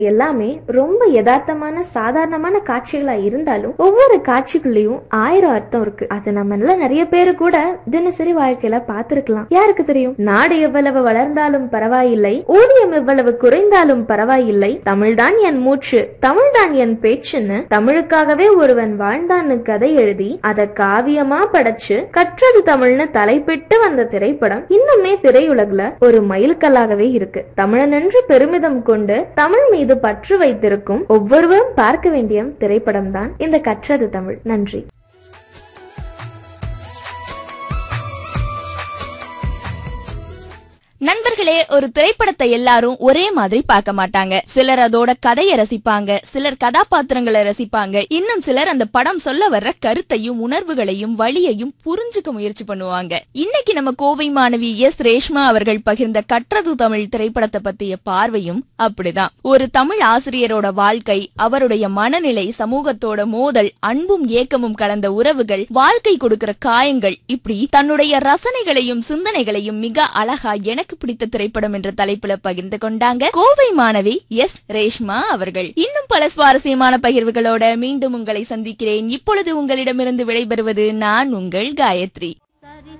எல்லாமே ரொம்ப யதார்த்தமான சாதாரணமான காட்சிகளா இருந்தாலும் ஒவ்வொரு காட்சிக்குள்ளேயும் ஆயிரம் அர்த்தம் இருக்கு அது நம்மள நிறைய பேரு கூட தினசரி வாழ்க்கையில பார்த்திருக்கலாம் யாருக்கு தெரியும் நாடு எவ்வளவு வளர்ந்தாலும் பரவாயில்லை ஊதியம் எவ்வளவு குறைந்தாலும் பரவாயில்லை தமிழ்தான் என் மூச்சு தமிழ்தான் என் பேச்சுன்னு தமிழுக்காகவே ஒருவன் வாழ்ந்தான்னு கதை எழுதி அத காவியமா படைச்சு கற்றது தமிழ்னு தலைப்பிட்டு வந்த திரைப்படம் இன்னுமே திரையுலகுல ஒரு மைல்கல்லாகவே இருக்கு தமிழன் என்று பெருமிதம் கொண்டு தமிழ் மீது பற்று வைத்திருக்கும் ஒவ்வொருவரும் பார்க்க வேண்டிய திரைப்படம் தான் இந்த கற்றது தமிழ் நன்றி நண்பர்களே ஒரு திரைப்படத்தை எல்லாரும் ஒரே மாதிரி பார்க்க மாட்டாங்க சிலர் அதோட கதையை ரசிப்பாங்க சிலர் கதாபாத்திரங்களை ரசிப்பாங்க இன்னும் சிலர் அந்த படம் சொல்ல வர்ற கருத்தையும் உணர்வுகளையும் வழியையும் புரிஞ்சுக்க முயற்சி பண்ணுவாங்க இன்னைக்கு நம்ம கோவை மாணவி எஸ் ரேஷ்மா அவர்கள் பகிர்ந்த கற்றது தமிழ் திரைப்படத்தை பத்திய பார்வையும் அப்படிதான் ஒரு தமிழ் ஆசிரியரோட வாழ்க்கை அவருடைய மனநிலை சமூகத்தோட மோதல் அன்பும் ஏக்கமும் கலந்த உறவுகள் வாழ்க்கை கொடுக்கிற காயங்கள் இப்படி தன்னுடைய ரசனைகளையும் சிந்தனைகளையும் மிக அழகா எனக்கு பிடித்த திரைப்படம் என்ற தலைப்புல பகிர்ந்து கொண்டாங்க கோவை மாணவி எஸ் ரேஷ்மா அவர்கள் இன்னும் பல சுவாரஸ்யமான பகிர்வுகளோட மீண்டும் உங்களை சந்திக்கிறேன் இப்பொழுது உங்களிடமிருந்து விடைபெறுவது நான் உங்கள் காயத்ரி